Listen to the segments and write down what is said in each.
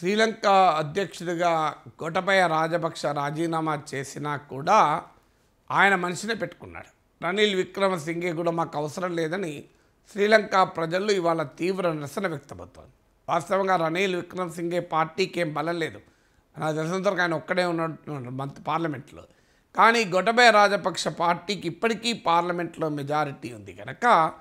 శ్రీలంక అధ్యక్షుడిగా గొటబయ రాజపక్ష రాజీనామా చేసినా కూడా ఆయన మనిషినే పెట్టుకున్నాడు రనిల్ విక్రమసింఘే కూడా మాకు అవసరం లేదని శ్రీలంక ప్రజల్లో ఇవాళ తీవ్ర నిరసన వ్యక్తమవుతోంది వాస్తవంగా రనిల్ విక్రమసింఘే పార్టీకి ఏం బలం లేదు నాకు తెలిసినంతవరకు ఆయన ఒక్కడే ఉన్నట్టు మంత్ పార్లమెంట్లో కానీ గొటబయ రాజపక్ష పార్టీకి ఇప్పటికీ పార్లమెంట్లో మెజారిటీ ఉంది కనుక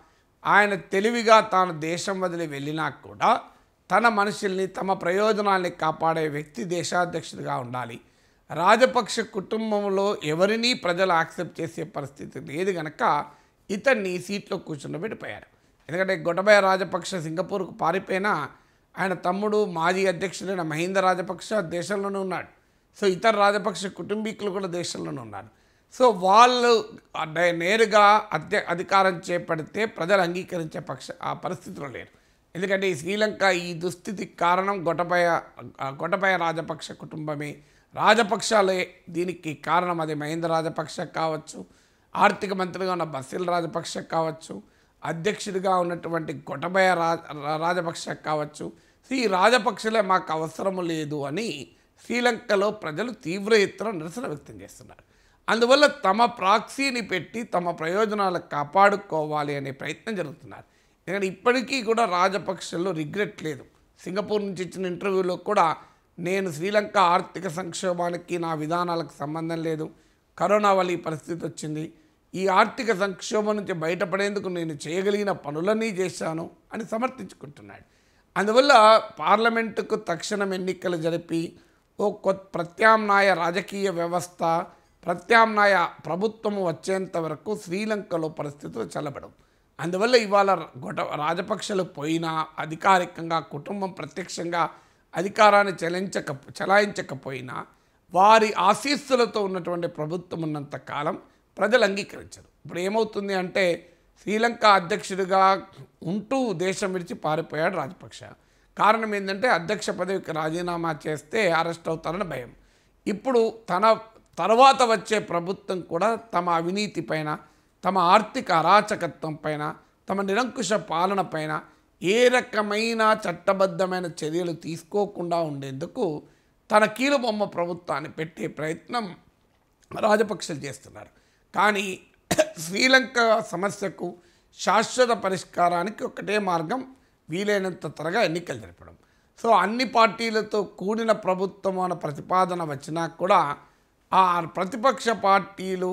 ఆయన తెలివిగా తాను దేశం వదిలి వెళ్ళినా కూడా తన మనుషుల్ని తమ ప్రయోజనాల్ని కాపాడే వ్యక్తి దేశాధ్యక్షుడిగా ఉండాలి రాజపక్ష కుటుంబంలో ఎవరినీ ప్రజలు యాక్సెప్ట్ చేసే పరిస్థితి లేదు కనుక ఇతన్ని సీట్లో కూర్చుండబెట్టిపోయారు ఎందుకంటే గొటబయ రాజపక్ష సింగపూర్కు పారిపోయినా ఆయన తమ్ముడు మాజీ అధ్యక్షుడైన మహీంద రాజపక్ష దేశంలోనే ఉన్నాడు సో ఇతర రాజపక్ష కుటుంబీకులు కూడా దేశంలోనే ఉన్నారు సో వాళ్ళు అంటే నేరుగా అధ్య అధికారం చేపడితే ప్రజలు అంగీకరించే పక్ష ఆ పరిస్థితిలో లేరు ఎందుకంటే ఈ శ్రీలంక ఈ దుస్థితికి కారణం గొటపయ గొటపయ రాజపక్ష కుటుంబమే రాజపక్షాలే దీనికి కారణం అది మహేంద్ర రాజపక్ష కావచ్చు ఆర్థిక మంత్రిగా ఉన్న బసిల్ రాజపక్ష కావచ్చు అధ్యక్షుడిగా ఉన్నటువంటి గొటబయ రా రాజపక్ష కావచ్చు సో ఈ రాజపక్షలే మాకు అవసరం లేదు అని శ్రీలంకలో ప్రజలు తీవ్ర ఎత్తున నిరసన వ్యక్తం చేస్తున్నారు అందువల్ల తమ ప్రాక్సీని పెట్టి తమ ప్రయోజనాలు కాపాడుకోవాలి అనే ప్రయత్నం జరుగుతున్నారు ఎందుకంటే ఇప్పటికీ కూడా రాజపక్షల్లో రిగ్రెట్ లేదు సింగపూర్ నుంచి ఇచ్చిన ఇంటర్వ్యూలో కూడా నేను శ్రీలంక ఆర్థిక సంక్షోభానికి నా విధానాలకు సంబంధం లేదు కరోనా వల్ల ఈ పరిస్థితి వచ్చింది ఈ ఆర్థిక సంక్షోభం నుంచి బయటపడేందుకు నేను చేయగలిగిన పనులన్నీ చేశాను అని సమర్థించుకుంటున్నాడు అందువల్ల పార్లమెంటుకు తక్షణం ఎన్నికలు జరిపి ఓ కొత్త ప్రత్యామ్నాయ రాజకీయ వ్యవస్థ ప్రత్యామ్నాయ ప్రభుత్వం వచ్చేంత వరకు శ్రీలంకలో పరిస్థితులు చల్లబడవు అందువల్ల ఇవాళ గొట రాజపక్షలు పోయినా అధికారికంగా కుటుంబం ప్రత్యక్షంగా అధికారాన్ని చెలించక చలాయించకపోయినా వారి ఆశీస్సులతో ఉన్నటువంటి ప్రభుత్వం ఉన్నంత కాలం ప్రజలు అంగీకరించరు ఇప్పుడు ఏమవుతుంది అంటే శ్రీలంక అధ్యక్షుడిగా ఉంటూ దేశం విడిచి పారిపోయాడు రాజపక్ష కారణం ఏంటంటే అధ్యక్ష పదవికి రాజీనామా చేస్తే అరెస్ట్ అవుతారని భయం ఇప్పుడు తన తర్వాత వచ్చే ప్రభుత్వం కూడా తమ అవినీతి పైన తమ ఆర్థిక అరాచకత్వం పైన తమ నిరంకుశ పాలన పైన ఏ రకమైన చట్టబద్ధమైన చర్యలు తీసుకోకుండా ఉండేందుకు తన కీలుబొమ్మ ప్రభుత్వాన్ని పెట్టే ప్రయత్నం రాజపక్షలు చేస్తున్నారు కానీ శ్రీలంక సమస్యకు శాశ్వత పరిష్కారానికి ఒకటే మార్గం వీలైనంత త్వరగా ఎన్నికలు జరపడం సో అన్ని పార్టీలతో కూడిన ప్రభుత్వం అన్న ప్రతిపాదన వచ్చినా కూడా ఆ ప్రతిపక్ష పార్టీలు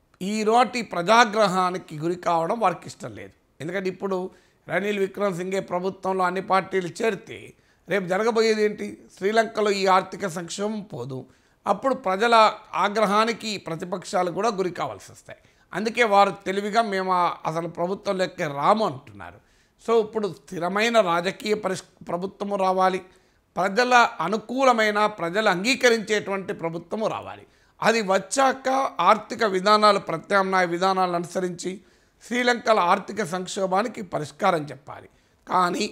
ఈరోటి ప్రజాగ్రహానికి గురి కావడం వారికి ఇష్టం లేదు ఎందుకంటే ఇప్పుడు రనిల్ విక్రమసింఘే ప్రభుత్వంలో అన్ని పార్టీలు చేరితే రేపు జరగబోయేది ఏంటి శ్రీలంకలో ఈ ఆర్థిక సంక్షోభం పోదు అప్పుడు ప్రజల ఆగ్రహానికి ఈ ప్రతిపక్షాలు కూడా గురి కావాల్సి వస్తాయి అందుకే వారు తెలివిగా మేము ఆ- అసలు ప్రభుత్వంలోకి రాము అంటున్నారు సో ఇప్పుడు స్థిరమైన రాజకీయ పరిష్ ప్రభుత్వము రావాలి ప్రజల అనుకూలమైన ప్రజలు అంగీకరించేటువంటి ప్రభుత్వము రావాలి అది వచ్చాక ఆర్థిక విధానాలు ప్రత్యామ్నాయ విధానాలను అనుసరించి శ్రీలంకల ఆర్థిక సంక్షోభానికి పరిష్కారం చెప్పాలి కానీ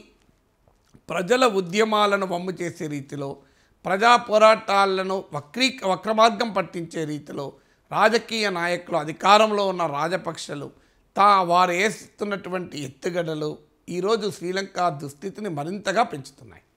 ప్రజల ఉద్యమాలను వమ్ము చేసే రీతిలో ప్రజా పోరాటాలను వక్రీ వక్రమార్గం పట్టించే రీతిలో రాజకీయ నాయకులు అధికారంలో ఉన్న రాజపక్షలు తా వారు వేస్తున్నటువంటి ఎత్తుగడలు ఈరోజు శ్రీలంక దుస్థితిని మరింతగా పెంచుతున్నాయి